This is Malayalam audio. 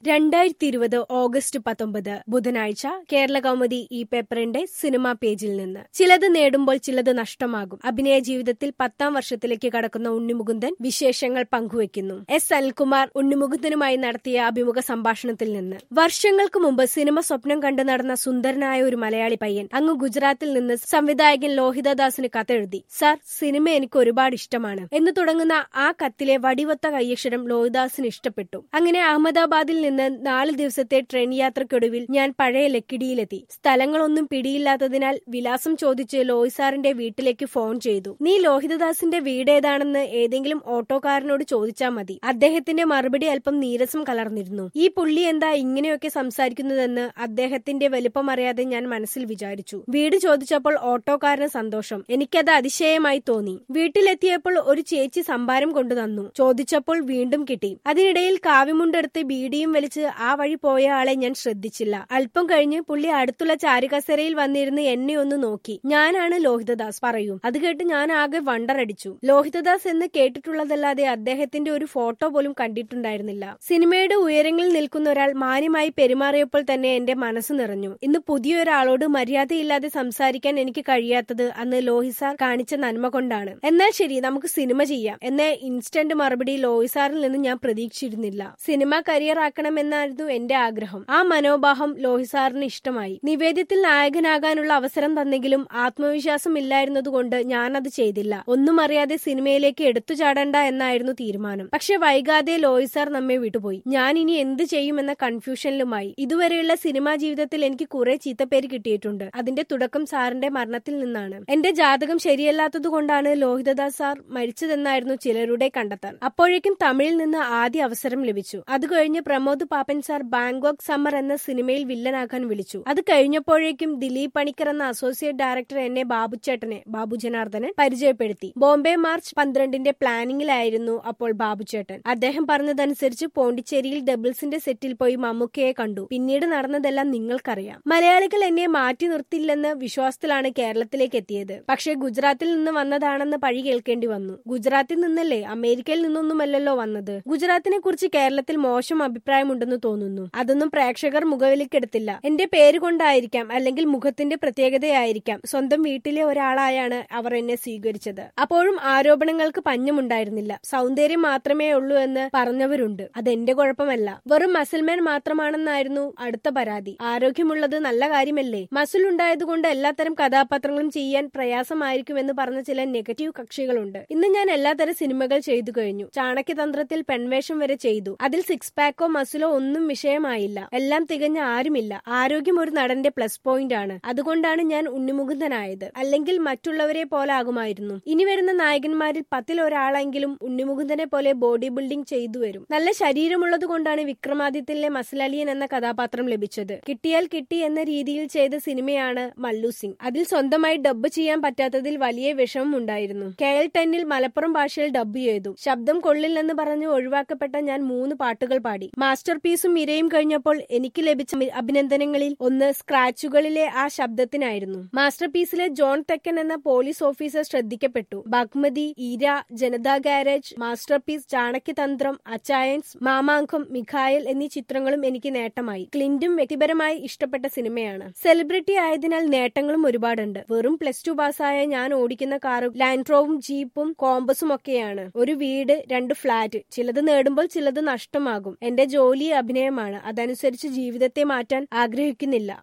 രണ്ടായിരത്തി ഇരുപത് ഓഗസ്റ്റ് പത്തൊമ്പത് ബുധനാഴ്ച കേരള കൗമുദി ഈ പേപ്പറിന്റെ സിനിമാ പേജിൽ നിന്ന് ചിലത് നേടുമ്പോൾ ചിലത് നഷ്ടമാകും അഭിനയ ജീവിതത്തിൽ പത്താം വർഷത്തിലേക്ക് കടക്കുന്ന ഉണ്ണിമുകുന്ദൻ വിശേഷങ്ങൾ പങ്കുവയ്ക്കുന്നു എസ് അനിൽകുമാർ ഉണ്ണിമുകുന്ദനുമായി നടത്തിയ അഭിമുഖ സംഭാഷണത്തിൽ നിന്ന് വർഷങ്ങൾക്ക് മുമ്പ് സിനിമ സ്വപ്നം കണ്ടു നടന്ന സുന്ദരനായ ഒരു മലയാളി പയ്യൻ അങ്ങ് ഗുജറാത്തിൽ നിന്ന് സംവിധായകൻ ലോഹിതദാസിന് കത്തെഴുതി സാർ സിനിമ എനിക്ക് ഒരുപാട് ഇഷ്ടമാണ് എന്ന് തുടങ്ങുന്ന ആ കത്തിലെ വടിവത്ത കയ്യക്ഷരം ലോഹിദാസിന് ഇഷ്ടപ്പെട്ടു അങ്ങനെ അഹമ്മദാബാദിൽ നിന്ന് നാല് ദിവസത്തെ ട്രെയിൻ യാത്രക്കൊടുവിൽ ഞാൻ പഴയ ലക്കിടിയിലെത്തി സ്ഥലങ്ങളൊന്നും പിടിയില്ലാത്തതിനാൽ വിലാസം ചോദിച്ച് ലോഹി സാറിന്റെ വീട്ടിലേക്ക് ഫോൺ ചെയ്തു നീ ലോഹിതദാസിന്റെ വീട് ഏതാണെന്ന് ഏതെങ്കിലും ഓട്ടോക്കാരനോട് ചോദിച്ചാൽ മതി അദ്ദേഹത്തിന്റെ മറുപടി അല്പം നീരസം കലർന്നിരുന്നു ഈ പുള്ളി എന്താ ഇങ്ങനെയൊക്കെ സംസാരിക്കുന്നതെന്ന് അദ്ദേഹത്തിന്റെ വലുപ്പം അറിയാതെ ഞാൻ മനസ്സിൽ വിചാരിച്ചു വീട് ചോദിച്ചപ്പോൾ ഓട്ടോക്കാരന് സന്തോഷം എനിക്കത് അതിശയമായി തോന്നി വീട്ടിലെത്തിയപ്പോൾ ഒരു ചേച്ചി സംഭാരം കൊണ്ടു തന്നു ചോദിച്ചപ്പോൾ വീണ്ടും കിട്ടി അതിനിടയിൽ കാവിമുണ്ടെടുത്ത് ബീഡിയും വലിച്ച് ആ വഴി പോയ ആളെ ഞാൻ ശ്രദ്ധിച്ചില്ല അല്പം കഴിഞ്ഞ് പുള്ളി അടുത്തുള്ള ചാരുകസേരയിൽ വന്നിരുന്ന് എന്നെ ഒന്ന് നോക്കി ഞാനാണ് ലോഹിതദാസ് പറയൂ അത് കേട്ട് ഞാൻ ആകെ വണ്ടറടിച്ചു ലോഹിതദാസ് എന്ന് കേട്ടിട്ടുള്ളതല്ലാതെ അദ്ദേഹത്തിന്റെ ഒരു ഫോട്ടോ പോലും കണ്ടിട്ടുണ്ടായിരുന്നില്ല സിനിമയുടെ ഉയരങ്ങളിൽ നിൽക്കുന്ന ഒരാൾ മാന്യമായി പെരുമാറിയപ്പോൾ തന്നെ എന്റെ മനസ്സ് നിറഞ്ഞു ഇന്ന് പുതിയൊരാളോട് മര്യാദയില്ലാതെ സംസാരിക്കാൻ എനിക്ക് കഴിയാത്തത് അന്ന് ലോഹിസാർ കാണിച്ച നന്മ കൊണ്ടാണ് എന്നാൽ ശരി നമുക്ക് സിനിമ ചെയ്യാം എന്ന ഇൻസ്റ്റന്റ് മറുപടി ലോഹിസാറിൽ നിന്ന് ഞാൻ പ്രതീക്ഷിച്ചിരുന്നില്ല സിനിമ കരിയർ ആക്കണമെന്നായിരുന്നു എന്റെ ആഗ്രഹം ആ മനോഭാവം ലോഹിസാറിന് ഇഷ്ടമായി നിവേദ്യത്തിൽ നായകനാകാനുള്ള അവസരം തന്നെങ്കിലും ആത്മവിശ്വാസം ഇല്ലായിരുന്നതുകൊണ്ട് ഞാൻ അത് ചെയ്തില്ല ഒന്നും അറിയാതെ സിനിമയിലേക്ക് എടുത്തു ചാടണ്ട എന്നായിരുന്നു തീരുമാനം പക്ഷെ വൈകാതെ ലോഹിസാർ നമ്മെ വിട്ടുപോയി ഞാൻ ഇനി എന്ത് ചെയ്യുമെന്ന കൺഫ്യൂഷനിലുമായി ഇതുവരെയുള്ള സിനിമാ ജീവിതത്തിൽ എനിക്ക് കുറെ ചീത്തപ്പേര് കിട്ടിയിട്ടുണ്ട് അതിന്റെ തുടക്കം സാറിന്റെ മരണത്തിൽ നിന്നാണ് എന്റെ ജാതകം ശരിയല്ലാത്തതുകൊണ്ടാണ് ലോഹിതദാസ് സാർ മരിച്ചതെന്നായിരുന്നു ചിലരുടെ കണ്ടെത്തൽ അപ്പോഴേക്കും തമിഴിൽ നിന്ന് ആദ്യ അവസരം ലഭിച്ചു അത് കഴിഞ്ഞ് Pramod Pappan sir Bangkok summer എന്ന സിനിമയിൽ വില്ലനാക്കാൻ വിളിച്ചു അത് കഴിഞ്ഞപ്പോഴേക്കും ദിലീപ് പണിക്കർ എന്ന അസോസിയേറ്റ് ഡയറക്ടർ എന്നെ ബാബുച്ചേട്ടനെ ബാബു ജനാർദ്ദനൻ പരിചയപ്പെടുത്തി ബോംബെ മാർച്ച് പന്ത്രണ്ടിന്റെ പ്ലാനിങ്ങിലായിരുന്നു അപ്പോൾ ബാബുച്ചേട്ടൻ അദ്ദേഹം പറഞ്ഞതനുസരിച്ച് പോണ്ടിച്ചേരിയിൽ ഡബിൾസിന്റെ സെറ്റിൽ പോയി മമ്മൂക്കയെ കണ്ടു പിന്നീട് നടന്നതെല്ലാം നിങ്ങൾക്കറിയാം മലയാളികൾ എന്നെ മാറ്റി നിർത്തില്ലെന്ന് വിശ്വാസത്തിലാണ് കേരളത്തിലേക്ക് എത്തിയത് പക്ഷേ ഗുജറാത്തിൽ നിന്ന് വന്നതാണെന്ന് പഴി കേൾക്കേണ്ടി വന്നു ഗുജറാത്തിൽ നിന്നല്ലേ അമേരിക്കയിൽ നിന്നൊന്നുമല്ലല്ലോ വന്നത് ഗുജറാത്തിനെ കുറിച്ച് കേരളത്തിൽ മോശം അഭിപ്രായമുണ്ടെന്ന് തോന്നുന്നു അതൊന്നും പ്രേക്ഷകർ മുഖവിലേക്കെടുത്തില്ല എന്റെ പേര് കൊണ്ടായിരിക്കാം അല്ലെങ്കിൽ മുഖത്തിന്റെ പ്രത്യേകതയായിരിക്കാം സ്വന്തം വീട്ടിലെ ഒരാളായാണ് അവർ എന്നെ സ്വീകരിച്ചത് അപ്പോഴും ആരോപണങ്ങൾക്ക് പഞ്ഞമുണ്ടായിരുന്നില്ല സൗന്ദര്യം മാത്രമേ ഉള്ളൂ എന്ന് പറഞ്ഞവരുണ്ട് അതെന്റെ കുഴപ്പമല്ല വെറും മസിൽമാൻ മാത്രമാണെന്നായിരുന്നു അടുത്ത പരാതി ആരോഗ്യമുള്ളത് നല്ല കാര്യമല്ലേ മസിൽ ഉണ്ടായതുകൊണ്ട് എല്ലാത്തരം കഥാപാത്രങ്ങളും ചെയ്യാൻ പ്രയാസമായിരിക്കുമെന്ന് പറഞ്ഞ ചില നെഗറ്റീവ് കക്ഷികളുണ്ട് ഇന്ന് ഞാൻ എല്ലാത്തരം സിനിമകൾ ചെയ്തു കഴിഞ്ഞു ചാണക്യതന്ത്രത്തിൽ പെൺവേഷം വരെ ചെയ്തു അതിൽ സിക്സ് പാക്കോ മസിലോ ഒന്നും വിഷയമായില്ല എല്ലാം തികഞ്ഞ ആരുമില്ല ആരോഗ്യം ഒരു നടന്റെ പ്ലസ് പോയിന്റ് ആണ് അതുകൊണ്ടാണ് ഞാൻ ഉണ്ണിമുകുന്ദനായത് അല്ലെങ്കിൽ മറ്റുള്ളവരെ പോലെ ആകുമായിരുന്നു ഇനി വരുന്ന നായകന്മാരിൽ പത്തിൽ ഒരാളെങ്കിലും ഉണ്ണിമുകുന്ദനെ പോലെ ബോഡി ബിൽഡിംഗ് ചെയ്തു വരും നല്ല ശരീരമുള്ളത് കൊണ്ടാണ് വിക്രമാദിത്യനിലെ മസലലിയൻ എന്ന കഥാപാത്രം ലഭിച്ചത് കിട്ടിയാൽ കിട്ടി എന്ന രീതിയിൽ ചെയ്ത സിനിമയാണ് മല്ലു സിംഗ് അതിൽ സ്വന്തമായി ഡബ്ബ് ചെയ്യാൻ പറ്റാത്തതിൽ വലിയ വിഷമം ഉണ്ടായിരുന്നു കെ എൽ ടെന്നിൽ മലപ്പുറം ഭാഷയിൽ ഡബ്ബ് ചെയ്തു ശബ്ദം കൊള്ളില്ലെന്ന് പറഞ്ഞ് ഒഴിവാക്കപ്പെട്ട ഞാൻ മൂന്ന് പാട്ടുകൾ പാടി മാസ്റ്റർ പീസും ഇരയും കഴിഞ്ഞപ്പോൾ എനിക്ക് ലഭിച്ച അഭിനന്ദനങ്ങളിൽ ഒന്ന് സ്ക്രാച്ചുകളിലെ ആ ശബ്ദത്തിനായിരുന്നു മാസ്റ്റർ പീസിലെ ജോൺ തെക്കൻ എന്ന പോലീസ് ഓഫീസർ ശ്രദ്ധിക്കപ്പെട്ടു Bhaagamathie Eera Janatha garage masterpiece Chanakyathanthram Achayans Mamangam Mikhael എന്നീ ചിത്രങ്ങളും എനിക്ക് നേട്ടമായി ക്ലിന്റും വ്യക്തിപരമായി ഇഷ്ടപ്പെട്ട സിനിമയാണ് സെലിബ്രിറ്റി ആയതിനാൽ നേട്ടങ്ങളും ഒരുപാടുണ്ട് വെറും പ്ലസ് ടു പാസ്സായ ഞാൻ ഓടിക്കുന്ന കാറും ലാൻഡ്രോവും ജീപ്പും കോമ്പസും ഒക്കെയാണ് ഒരു വീട് രണ്ട് ഫ്ളാറ്റ് ചിലത് നേടുമ്പോൾ ചിലത് നഷ്ടമാകും എന്റെ ജോലി അഭിനയമാണ് അതനുസരിച്ച് ജീവിതത്തെ മാറ്റാൻ ആഗ്രഹിക്കുന്നില്ല